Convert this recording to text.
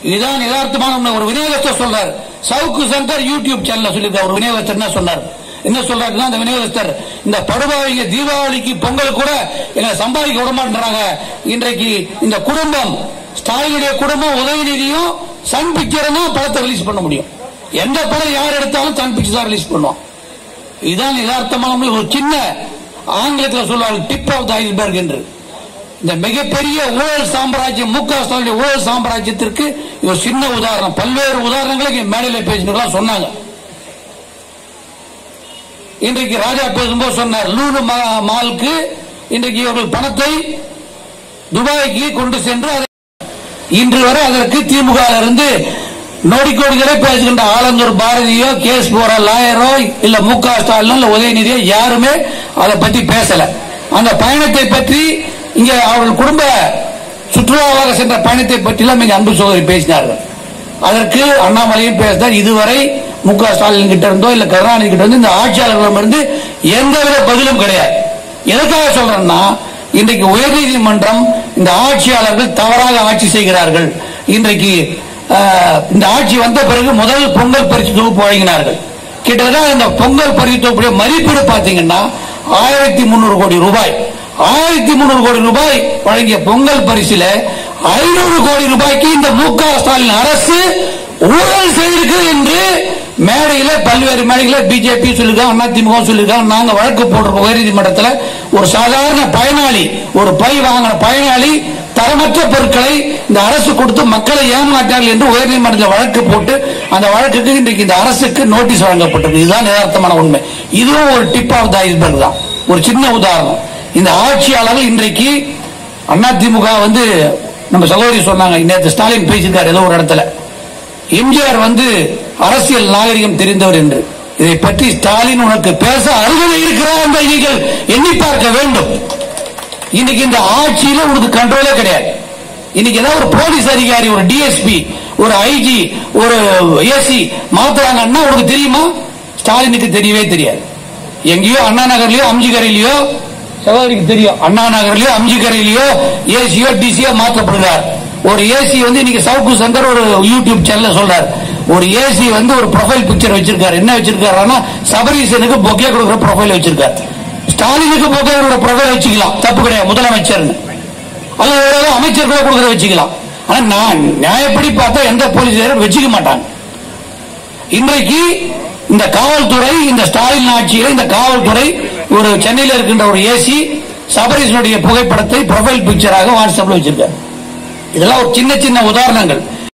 இதுதான் யதார்த்தமான உண்மை ஒரு விநியோகஸ்தர் சொல்றார் சவுக்கு சங்கர் யூடியூப் சேனல்ல சொல்லியிருக்கார் ஒரு விநியோகஸ்தர் என்ன சொன்னார் என்ன சொல்றாருன்னா அந்த விநியோகஸ்தர் இந்த படுபாவிங்க தீபாவளிக்கு பொங்கல் கூட எங்களை சம்பாதிக்க விட மாட்டேறாங்க இன்றைக்கு இந்த குடும்பம் ஸ்டாலினுடைய குடும்பம் உதயநிதியும் சன் பிக்சரும் தான் படத்தை ரிலீஸ் பண்ண முடியும் எந்த படம் யார் எடுத்தாலும் சன் பிக்சர் தான் ரிலீஸ் பண்ணுவோம் இதுதான் யதார்த்தமான உண்மை. ஒரு சின்ன ஆங்கிலத்தில் சொல்வார்கள் டிப் ஆஃப் த ஐஸ்பர்க் என்று இந்த மிகப்பெரிய ஊழல் சாம்ராஜ்யம் மு க ஸ்டாலின் ஊழல் சாம்ராஜ்யத்திற்கு இது ஒரு சின்ன உதாரணம் பல்வேறு உதாரணங்களை இங்க மேடையில பேசினவர்களா சொன்னாங்க இன்றைக்கு ராஜா பேசும்போது சொன்னார் லூலு மா- மாலுக்கு இன்றைக்கு இவர்கள் பணத்தை துபாய்க்கு கொண்டு சென்று அதை இன்று வரை அதற்கு திமுக இருந்து நோடிக்கோடிகளே பேசுகின்ற ஆலந்தூர் பாரதியோ கேஸ் போற லாயரோ இல்ல மு க ஸ்டாலினோ இல்ல உதயநிதியோ யாருமே அதை பற்றி பேசல அந்த பயணத்தை பற்றி இங்க அவர்கள் குடும்ப சுற்றுலாவாக சென்ற பயணத்தை பற்றிலாம் இங்க அன்பு சோதரி பேசினார்கள் அதற்கு அண்ணாமலையும் பேசினார் இதுவரை மு க ஸ்டாலின் கிட்ட இருந்தோ இல்ல கருணாநிதி கிட்ட இருந்து இந்த ஆட்சியாளர்களிடம் இருந்து எந்தவித பதிலும் கிடையாது எதுக்காக சொல்றேன்னா இன்றைக்கு உயர்நீதிமன்றம் இந்த ஆட்சியாளர்கள் தவறாக ஆட்சி செய்கிறார்கள் இன்றைக்கு ஆஹ், இந்த ஆட்சி வந்த பிறகு முதல் பொங்கல் பரிசு தொகுப்பு வழங்கினார்கள் கிட்டத்தட்ட இந்த பொங்கல் பரிசு தொகுப்புடைய மதிப்பீடு பாத்தீங்கன்னா ஆயிரத்தி முன்னூறு கோடி ரூபாய் ஆயிரத்தி முன்னூறு கோடி ரூபாய் வழங்கிய பொங்கல் பரிசில ஐநூறு கோடி ரூபாய்க்கு இந்த மு க ஸ்டாலின் அரசு ஊழல் செய்திருக்கு என்று மேடையில பல்வேறு மேடைகள பிஜேபி சொல்லிருக்காங்க அதிமுக சொல்லிருக்காங்க நாங்க வழக்கு போட்டிருக்கோம் உயர்நீதிமன்றத்தில் ஒரு சாதாரண பயனாளி ஒரு பை வாங்கின பயனாளி தரமற்ற பொருட்களை இந்த அரசு கொடுத்து மக்களை ஏமாற்றார்கள் என்று உயர்நீதிமன்றத்தில் வழக்கு போட்டு அந்த வழக்குக்கு இன்றைக்கு இந்த அரசுக்கு நோட்டீஸ் வழங்கப்பட்டது இதுதான் யதார்த்தமான உண்மை இதுவும் ஒரு டிப் ஆஃப் த ஐஸ்பர்க் தான் ஒரு சின்ன உதாரணம் இந்த ஆட்சியாளர்கள் இன்றைக்கு அதிமுக வந்து நம்ம சகோதரி சொன்னாங்க நேற்று ஸ்டாலின் பேசியிருக்காரு ஏதோ ஒரு இடத்துல எம்ஜிஆர் வந்து அரசியல் நாகரிகம் தெரிந்தவர் என்று இதை பற்றி ஸ்டாலின் உனக்கு பேச அருகதை இருக்கிறார் என்பதை நீங்கள் எண்ணி பார்க்க வேண்டும் இன்னைக்கு இந்த ஆட்சியில உனக்கு கண்ட்ரோலே கிடையாது இன்னைக்கு ஏதாவது ஒரு போலீஸ் அதிகாரி ஒரு டிஎஸ்பி ஒரு ஐஜி ஒரு ஏசி மாத்துறாங்கன்னா உனக்கு தெரியுமா ஸ்டாலினுக்கு தெரியவே தெரியாது எங்கேயோ அண்ணா நகர்லயோ அம்ஜிகரையிலயோ சகோதரிக்கு தெரியும் அண்ணா நகர்லயோ அம்ஜிகரையிலயோ ஏசியோ டிசியோ மாற்றப்படுகிறார் ஒரு ஏசி வந்து இன்னைக்கு சவுக்கு சங்கர் ஒரு யூடியூப் சேனல்ல சொல்றாரு ஒரு ஏசி வந்து ஒரு ப்ரொஃபைல் பிக்சர் வச்சிருக்காரு என்ன வச்சிருக்காருன்னா சபரீசனுக்கு பொக்கே கொடுக்குற ப்ரொஃபைல் வச்சிருக்காரு ஸ்டாலினுக்கு பொக்கே கொடுக்குற ப்ரொஃபைல் வச்சுக்கலாம் தப்பு கிடையாது முதலமைச்சர்னு அல்லது வேற ஏதாவது அமைச்சர்களை கொடுக்குற வச்சுக்கலாம் ஆனா நான் நியாயப்படி பார்த்தா எந்த போலீஸ் வச்சுக்க மாட்டாங்க இன்றைக்கு இந்த காவல்துறை இந்த ஸ்டாலின் ஆட்சியில் இந்த காவல்துறை ஒரு சென்னையில் இருக்கின்ற ஒரு ஏசி சபரீசனுடைய புகைப்படத்தை ப்ரொஃபைல் பிக்சராக வாட்ஸ்அப்ல வச்சிருக்காரு இதெல்லாம் ஒரு சின்ன சின்ன உதாரணங்கள்